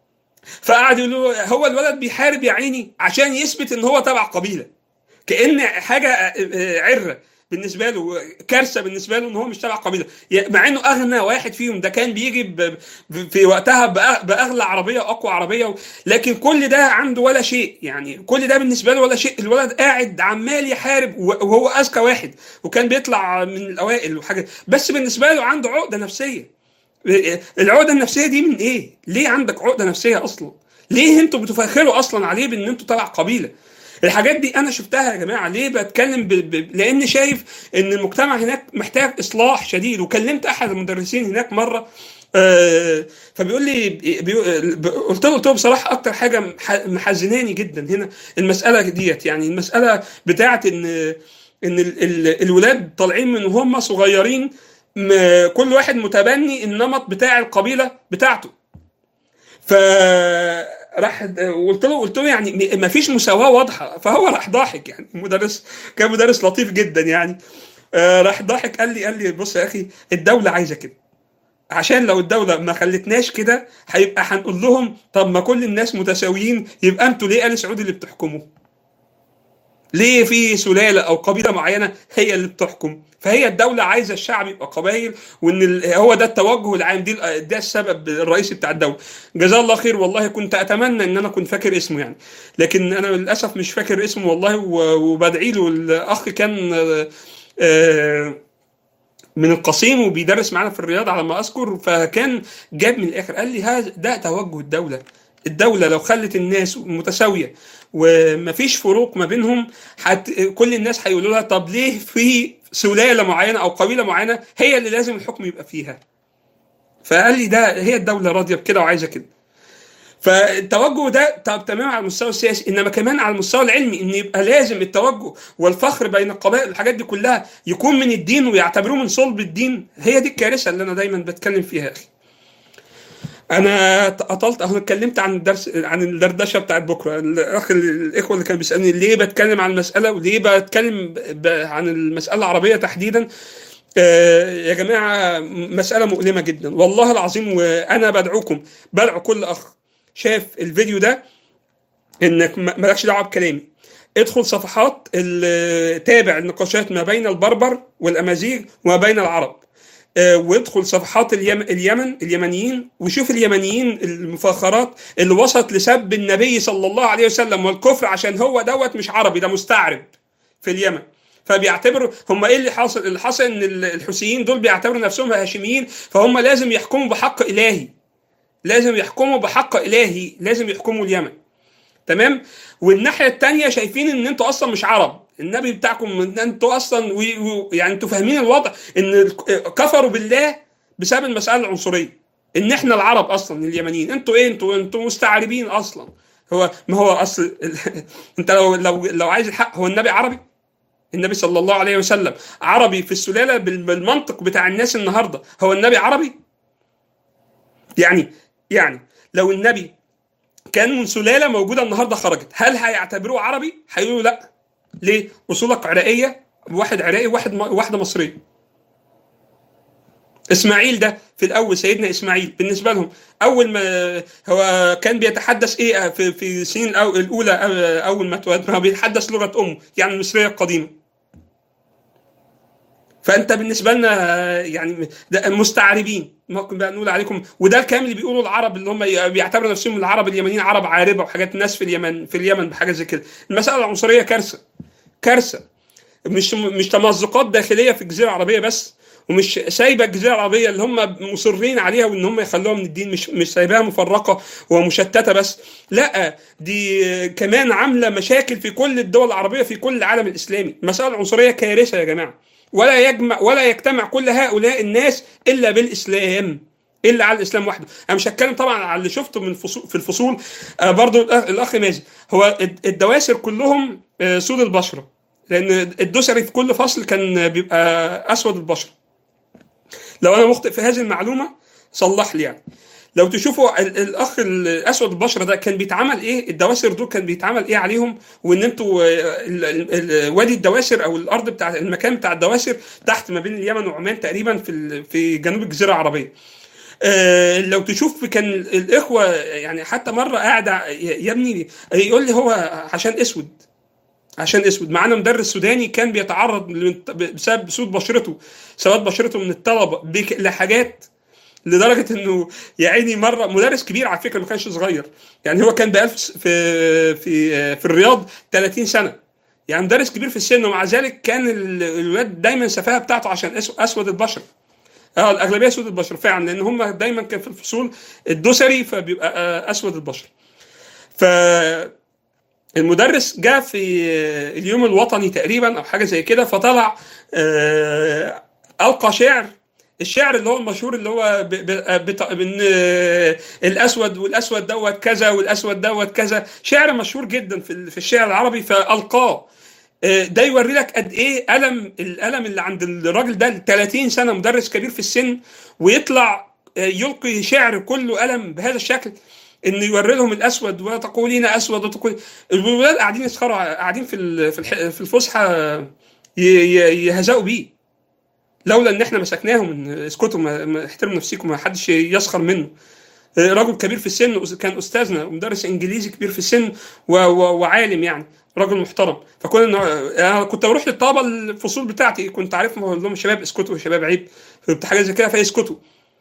فقعد يقولوا هو الولد بيحارب يا عيني عشان يثبت ان هو تبع قبيله كان حاجه آه، آه، عره بالنسبه له كارثه بالنسبه له ان هو مش تبع قبيله يا- مع انه اغنى واحد فيهم ده كان بيجي ب- ب- في وقتها بأ- باغلى عربيه واقوى عربيه و- لكن كل ده عنده ولا شيء يعني كل ده بالنسبه له ولا شيء الولد قاعد عمال يحارب و- وهو اذكى واحد وكان بيطلع من الاوائل وحاجه بس بالنسبه له عنده عقده نفسيه العقده النفسيه دي من ايه؟ ليه عندك عقده نفسيه اصلا؟ ليه انتوا بتفخروا اصلا عليه بان انتوا تبع قبيله؟ الحاجات دي انا شفتها يا جماعه ليه بتكلم ب... ب... لان شايف ان المجتمع هناك محتاج اصلاح شديد وكلمت احد المدرسين هناك مره آه فبيقول لي بيقول قلت له قلت له بصراحه اكتر حاجه مح- محزناني جدا هنا المساله ديت يعني المساله بتاعت ان ان ال... ال... الولاد طالعين من وهم صغيرين م- كل واحد متبني النمط بتاع القبيله بتاعته فراح قلت له قلت له يعني ما فيش مساواه واضحه فهو راح ضاحك يعني المدرس كان مدرس لطيف جدا يعني آه، راح ضاحك قال لي قال لي بص يا اخي الدوله عايزه كده عشان لو الدولة ما خلتناش كده هيبقى هنقول لهم طب ما كل الناس متساويين يبقى انتوا ليه آل سعود اللي بتحكموا؟ ليه في سلاله او قبيله معينه هي اللي بتحكم فهي الدوله عايزه الشعب يبقى قبائل وان ال- هو ده التوجه العام دي ده السبب الرئيسي بتاع الدوله جزاه الله خير والله كنت اتمنى ان انا كنت فاكر اسمه يعني لكن انا للاسف مش فاكر اسمه والله و- وبدعي له الاخ كان آه، آه، من القصيم وبيدرس معانا في الرياض على ما اذكر فكان جاب من الاخر قال لي هذا ده توجه الدوله الدوله لو خلت الناس متساويه ومفيش فروق ما بينهم حت كل الناس هيقولوا لها طب ليه في سلاله معينه او قبيله معينه هي اللي لازم الحكم يبقى فيها فقال لي ده هي الدوله راضيه بكده وعايزه كده فالتوجه ده طب تمام على المستوى السياسي انما كمان على المستوى العلمي ان يبقى لازم التوجه والفخر بين القبائل الحاجات دي كلها يكون من الدين ويعتبروه من صلب الدين هي دي الكارثه اللي انا دايما بتكلم فيها يا اخي انا اطلت اهو اتكلمت عن الدرس عن الدردشه بتاعت بكره الاخ الاخوه اللي كان بيسالني ليه بتكلم عن المساله وليه بتكلم ب- عن المساله العربيه تحديدا آه، يا جماعه مساله مؤلمه جدا والله العظيم وانا بدعوكم بدعو كل اخ شاف الفيديو ده انك م- مالكش دعوه بكلامي ادخل صفحات ال- تابع النقاشات ما بين البربر والامازيغ وما بين العرب آه، وادخل صفحات اليم... اليمن اليمنيين وشوف اليمنيين المفاخرات اللي وصلت لسب النبي صلى الله عليه وسلم والكفر عشان هو دوت مش عربي ده مستعرب في اليمن فبيعتبروا هم ايه اللي حاصل اللي حصل ان ال- الحوثيين دول بيعتبروا نفسهم هاشميين فهم لازم يحكموا بحق الهي لازم يحكموا بحق الهي لازم يحكموا اليمن تمام والناحيه الثانيه شايفين ان انتوا اصلا مش عرب النبي بتاعكم ان انتوا اصلا و... و... يعني انتوا فاهمين الوضع ان ال- كفروا بالله بسبب المساله العنصريه ان احنا العرب اصلا اليمنيين انتوا ايه انتوا انتوا مستعربين اصلا هو ما هو اصل انت لو لو لو عايز الحق هو النبي عربي النبي صلى الله عليه وسلم عربي في السلاله بال- بالمنطق بتاع الناس النهارده هو النبي عربي يعني يعني لو النبي كان من سلاله موجوده النهارده خرجت هل هيعتبروه عربي هيقولوا لا ليه اصولك عراقيه واحد عراقي واحد واحده مصريه اسماعيل ده في الاول سيدنا اسماعيل بالنسبه لهم اول ما هو كان بيتحدث ايه في في السنين الأو- الاولى أو- اول ما اتولد ما هو بيتحدث لغه امه يعني المصريه القديمه فانت بالنسبه لنا يعني ده مستعربين ممكن بقى نقول عليكم وده الكلام اللي بيقولوا العرب اللي هم بيعتبروا نفسهم العرب اليمنيين عرب عاربه وحاجات ناس في اليمن في اليمن بحاجه زي كده المساله العنصريه كارثه كارثه مش مش تمزقات داخليه في الجزيره العربيه بس ومش سايبه الجزيره العربيه اللي هم مصرين عليها وان هم يخلوها من الدين مش مش سايباها مفرقه ومشتته بس لا دي كمان عامله مشاكل في كل الدول العربيه في كل العالم الاسلامي المساله العنصريه كارثه يا جماعه ولا يجمع ولا يجتمع كل هؤلاء الناس الا بالاسلام الا على الاسلام وحده انا مش هتكلم طبعا على اللي شفته من فصول في الفصول آه برضو الأخ- الاخ مازن هو الد- الدواسر كلهم آه سود البشره لان الدوسري في كل فصل كان بيبقى اسود البشره لو انا مخطئ في هذه المعلومه صلح لي يعني لو تشوفوا ال- الاخ الاسود البشره ده كان بيتعمل ايه الدواسر دول كان بيتعمل ايه عليهم وان انتوا آه، ال- ال- ال- وادي الدواسر او الارض بتاع المكان بتاع الدواسر تحت ما بين اليمن وعمان تقريبا في ال- في جنوب الجزيره العربيه آه، لو تشوف كان الاخوه يعني حتى مره قاعد ع- يا ابني يقول لي هو عشان اسود عشان اسود معانا مدرس سوداني كان بيتعرض لمن- بسبب سود بشرته سواد بشرته من الطلبه بك- لحاجات لدرجه انه يا عيني مره مدرس كبير على فكره ما كانش صغير يعني هو كان بقى في في في الرياض 30 سنه يعني مدرس كبير في السن ومع ذلك كان ال- الولاد دايما السفاهه بتاعته عشان أس- اسود البشره اه الاغلبيه سود البشره فعلا لان هم دايما كان في الفصول الدوسري فبيبقى آه، اسود البشره ف المدرس جاء في اليوم الوطني تقريبا او حاجه زي كده فطلع آه، القى شعر الشعر اللي هو المشهور اللي هو ب... ب... بت... بن... الاسود والاسود دوت كذا والاسود دوت كذا شعر مشهور جدا في ال- في الشعر العربي فالقاه آه، ده يوري لك قد ايه الم الالم اللي عند الراجل ده 30 سنه مدرس كبير في السن ويطلع آه، يلقي شعر كله الم بهذا الشكل ان يوري لهم الاسود وتقولين اسود وتقول الولاد قاعدين يسخروا قاعدين في ال- في الح- في الفسحه ي- ي- يهزقوا بيه لولا ان احنا مسكناهم ان اسكتوا ما ما- احترموا نفسكم ما حدش يسخر منه آه، رجل كبير في السن أس- كان استاذنا ومدرس انجليزي كبير في السن و- و- وعالم يعني رجل محترم فكنا انا كنت بروح للطلبه الفصول بتاعتي كنت عارفهم اقول لهم شباب اسكتوا شباب عيب حاجه زي كده فيسكتوا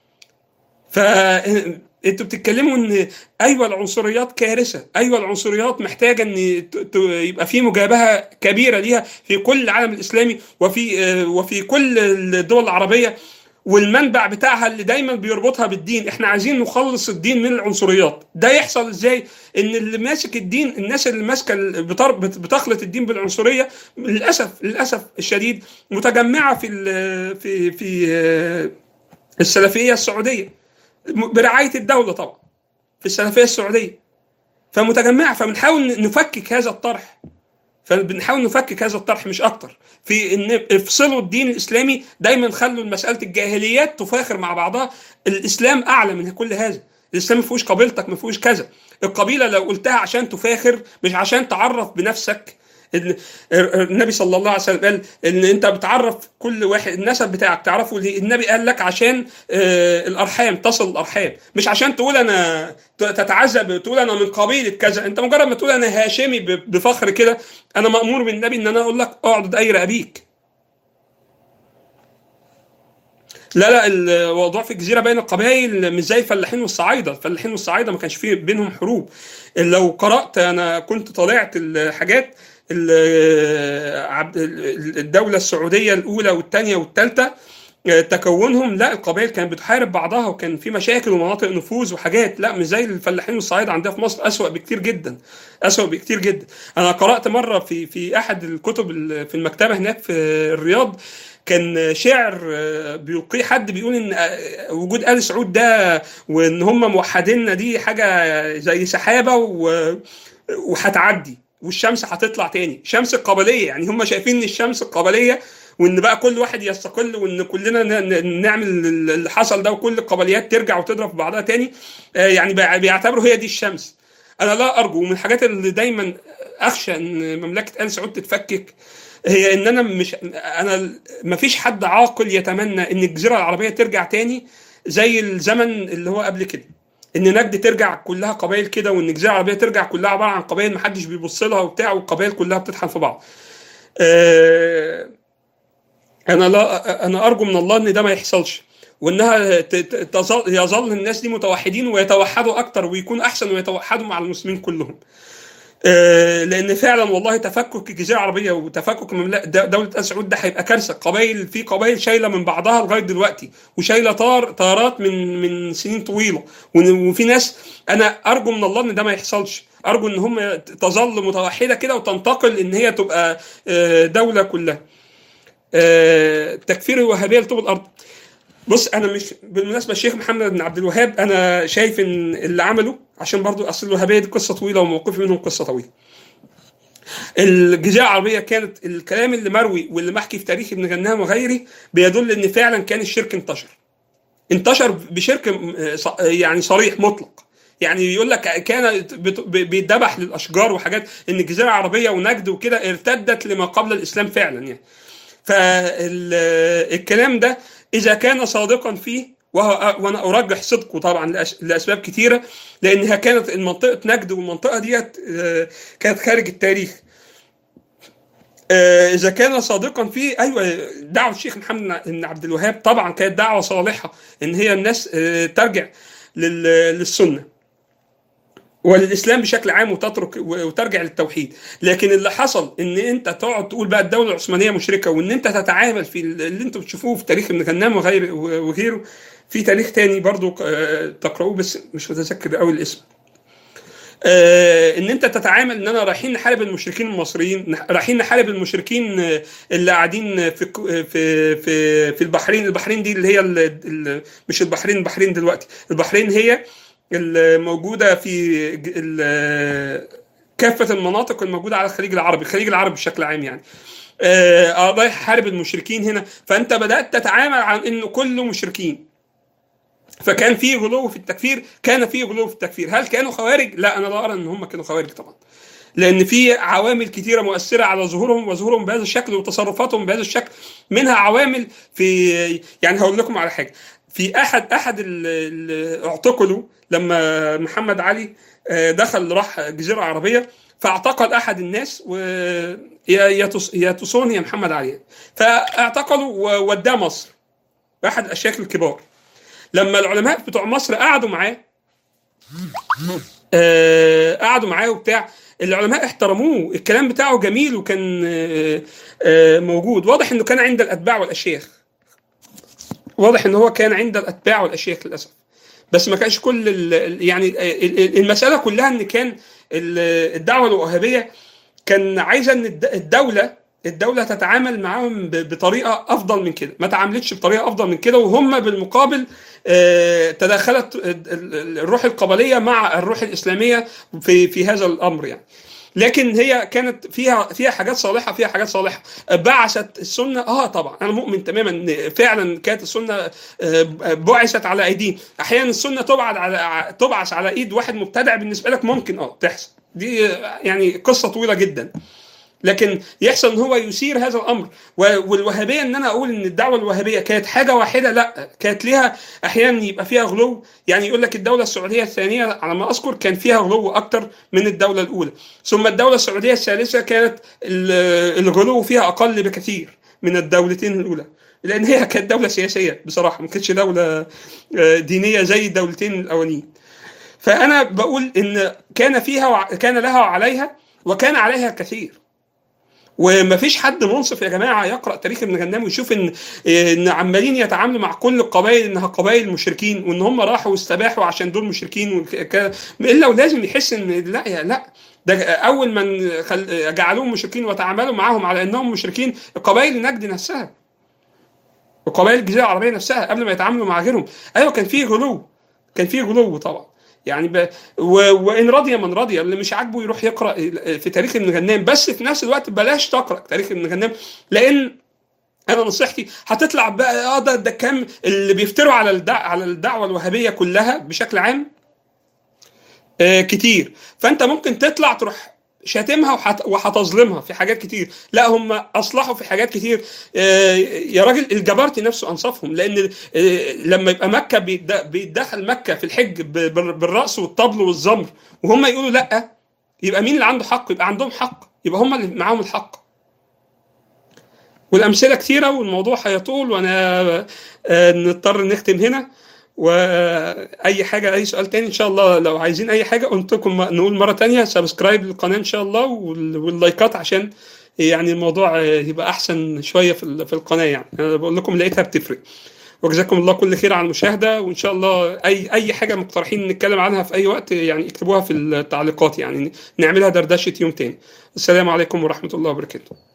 فانتوا بتتكلموا ان ايوه العنصريات كارثه ايوه العنصريات محتاجه ان ت- ت- يبقى في مجابهه كبيره ليها في كل العالم الاسلامي وفي آه، وفي كل الدول العربيه والمنبع بتاعها اللي دايما بيربطها بالدين احنا عايزين نخلص الدين من العنصريات ده يحصل ازاي ان اللي ماسك الدين الناس اللي ماسكه ال- بتر- بت- بتخلط الدين بالعنصريه للاسف للاسف الشديد متجمعه في ال- في في آه، السلفيه السعوديه برعايه الدوله طبعا في السلفيه السعوديه فمتجمعه فبنحاول نفكك هذا الطرح فبنحاول نفكك هذا الطرح مش اكتر في ان افصلوا الدين الاسلامي دايما خلوا مساله الجاهليات تفاخر مع بعضها الاسلام اعلى من كل هذا الاسلام ما فيهوش قبيلتك ما فيهوش كذا القبيله لو قلتها عشان تفاخر مش عشان تعرف بنفسك إن النبي صلى الله عليه وسلم قال ان انت بتعرف كل واحد النسب بتاعك تعرفه ليه النبي قال لك عشان آه، الارحام تصل الارحام مش عشان تقول انا ت- تتعذب تقول انا من قبيله كذا انت مجرد ما تقول انا هاشمي ب- بفخر كده انا مامور من النبي ان انا اقول لك اقعد اير ابيك لا لا الموضوع في الجزيره بين القبائل مش زي الفلاحين والصعايده، الفلاحين والصعايده ما كانش فيه بينهم حروب. لو قرات انا كنت طالعت الحاجات ال- عبد- الدوله السعوديه الاولى والثانيه والثالثه تكونهم لا القبائل كانت بتحارب بعضها وكان في مشاكل ومناطق نفوذ وحاجات لا مش زي الفلاحين والصعايده عندنا في مصر اسوأ بكتير جدا اسوأ بكتير جدا انا قرات مره في في احد الكتب ال- في المكتبه هناك في الرياض كان شعر آه، بيلقيه حد بيقول ان آه، وجود ال سعود ده وان هم موحديننا دي حاجه زي سحابه و- وهتعدي والشمس هتطلع تاني شمس القبليه يعني هم شايفين ان الشمس القبليه وان بقى كل واحد يستقل وان كلنا ن- ن- نعمل اللي حصل ده وكل القبليات ترجع وتضرب في بعضها تاني آه، يعني بقى- بيعتبروا هي دي الشمس انا لا ارجو من الحاجات اللي دايما اخشى ان مملكه ال سعود تتفكك هي ان انا مش انا ما فيش حد عاقل يتمنى ان الجزيره العربيه ترجع تاني زي الزمن اللي هو قبل كده ان نجد ترجع كلها قبائل كده وان الجزيره العربيه ترجع كلها عباره عن قبائل محدش بيبص لها وبتاع والقبائل كلها بتطحن في بعض. آه، انا لا انا ارجو من الله ان ده ما يحصلش وانها ت- ت- تظل يظل الناس دي متوحدين ويتوحدوا اكتر ويكون احسن ويتوحدوا مع المسلمين كلهم. آه، لان فعلا والله تفكك الجزيره العربيه وتفكك مملكه د- دوله ال سعود ده هيبقى كارثه قبائل في قبائل شايله من بعضها لغايه دلوقتي وشايله طار طارات من من سنين طويله وإن- وفي ناس انا ارجو من الله ان ده ما يحصلش ارجو ان هم تظل متوحده كده وتنتقل ان هي تبقى آه، دوله كلها آه، تكفير الوهابيه لطوب الارض بص انا مش بالمناسبه الشيخ محمد بن عبد الوهاب انا شايف ان اللي عمله عشان برضو اصل الوهابيه دي قصه طويله وموقفي منهم قصه طويله الجزيره العربيه كانت الكلام اللي مروي واللي محكي في تاريخ ابن غنام وغيري بيدل ان فعلا كان الشرك انتشر انتشر بشرك م- ص- يعني صريح مطلق يعني يقول لك كان بت- بيتذبح للاشجار وحاجات ان الجزيره العربيه ونجد وكده ارتدت لما قبل الاسلام فعلا يعني فالكلام ده اذا كان صادقا فيه وهو وانا ارجح صدقه طبعا لأس- لاسباب كثيره لانها كانت المنطقه نجد والمنطقه ديت آه، كانت خارج التاريخ آه، اذا كان صادقا فيه ايوه دعوه الشيخ محمد بن عبد الوهاب طبعا كانت دعوه صالحه ان هي الناس آه، ترجع لل- للسنه وللاسلام بشكل عام وتترك وترجع للتوحيد لكن اللي حصل ان انت تقعد تقول بقى الدوله العثمانيه مشركه وان انت تتعامل في اللي انتم بتشوفوه في تاريخ ابن غنام وغير وغيره في تاريخ تاني برضو آه، تقرأوه بس مش متذكر قوي الاسم آه، ان انت تتعامل ان انا رايحين نحارب المشركين المصريين نح- رايحين نحارب المشركين آه، اللي قاعدين في الك- آه، في في في البحرين البحرين دي اللي هي ال ال مش البحرين البحرين دلوقتي البحرين هي الموجوده في ج- ال- كافه المناطق الموجوده على الخليج العربي الخليج العربي بشكل عام يعني آه، رايح حارب المشركين هنا فانت بدات تتعامل عن انه كله مشركين فكان في غلو في التكفير كان في غلو في التكفير هل كانوا خوارج لا انا لا ارى ان هم كانوا خوارج طبعا لان في عوامل كتيره مؤثره على ظهورهم وظهورهم بهذا الشكل وتصرفاتهم بهذا الشكل منها عوامل في يعني هقول لكم على حاجه في احد احد اللي اعتقلوا لما محمد علي آه، دخل راح الجزيره العربيه فاعتقل احد الناس و يا يا تص- يا تصون يا محمد علي فاعتقلوا ووداه مصر احد الاشياخ الكبار لما العلماء بتوع مصر قعدوا معاه آه، قعدوا معاه وبتاع العلماء احترموه الكلام بتاعه جميل وكان آه، آه، موجود واضح انه كان عند الاتباع والاشياخ واضح ان هو كان عند الاتباع والاشياخ للاسف بس ما كانش كل ال- ال- يعني ال- ال- المساله كلها ان كان ال- الدعوه الوهابيه كان عايزه ان الد- الدوله الدولة تتعامل معاهم ب- بطريقة أفضل من كده، ما تعاملتش بطريقة أفضل من كده وهم بالمقابل آه، تداخلت ال- ال- الروح القبلية مع الروح الإسلامية في في هذا الأمر يعني. لكن هي كانت فيها فيها حاجات صالحه فيها حاجات صالحه بعثت السنه اه طبعا انا مؤمن تماما ان فعلا كانت السنه آه، بعثت على ايدين احيانا السنه تبعث على تبعث على ايد واحد مبتدع بالنسبه لك ممكن اه تحصل دي آه، يعني قصه طويله جدا لكن يحصل ان هو يثير هذا الامر و- والوهابيه ان انا اقول ان الدعوه الوهابيه كانت حاجه واحده لا كانت ليها احيانا يبقى فيها غلو يعني يقول لك الدوله السعوديه الثانيه على ما اذكر كان فيها غلو اكتر من الدوله الاولى ثم الدوله السعوديه الثالثه كانت ال- الغلو فيها اقل بكثير من الدولتين الاولى لان هي كانت دوله سياسيه بصراحه ما كانتش دوله آه، دينيه زي الدولتين الاولانيين فانا بقول ان كان فيها وع... كان لها وعليها وكان عليها كثير وما فيش حد منصف يا جماعه يقرا تاريخ ابن غنام ويشوف ان ان عمالين يتعاملوا مع كل القبائل انها قبائل مشركين وان هم راحوا واستباحوا عشان دول مشركين وك... الا ولازم يحس ان لا يا لا ده اول من خل... جعلوهم مشركين وتعاملوا معهم على انهم مشركين قبائل نجد نفسها وقبائل الجزيره العربيه نفسها قبل ما يتعاملوا مع غيرهم ايوه كان في غلو كان في غلو طبعا يعني ب... و... وان رضي من رضي اللي مش عاجبه يروح يقرا في تاريخ ابن غنام بس في نفس الوقت بلاش تقرا تاريخ ابن غنام لان انا نصيحتي هتطلع بقى اه ده ده كام اللي بيفتروا على الدع... على الدعوه الوهابيه كلها بشكل عام آه كتير فانت ممكن تطلع تروح شاتمها وحت... وهتظلمها في حاجات كتير لا هم اصلحوا في حاجات كتير آه يا راجل الجبرتي نفسه انصفهم لان آه لما يبقى مكه بيتد- بيتدخل مكه في الحج ب- بال- بالرأس والطبل والزمر وهم يقولوا لا يبقى مين اللي عنده حق يبقى عندهم حق يبقى هم اللي معاهم الحق والامثله كتيره والموضوع هيطول وانا آه، نضطر نختم هنا واي حاجه اي سؤال تاني ان شاء الله لو عايزين اي حاجه قلت لكم نقول مره تانية سبسكرايب للقناه ان شاء الله وال- واللايكات عشان يعني الموضوع آه، يبقى احسن شويه في ال- في القناه يعني انا بقول لكم لقيتها بتفرق وجزاكم الله كل خير على المشاهده وان شاء الله اي اي حاجه مقترحين نتكلم عنها في اي وقت يعني اكتبوها في التعليقات يعني نعملها دردشه يوم تاني السلام عليكم ورحمه الله وبركاته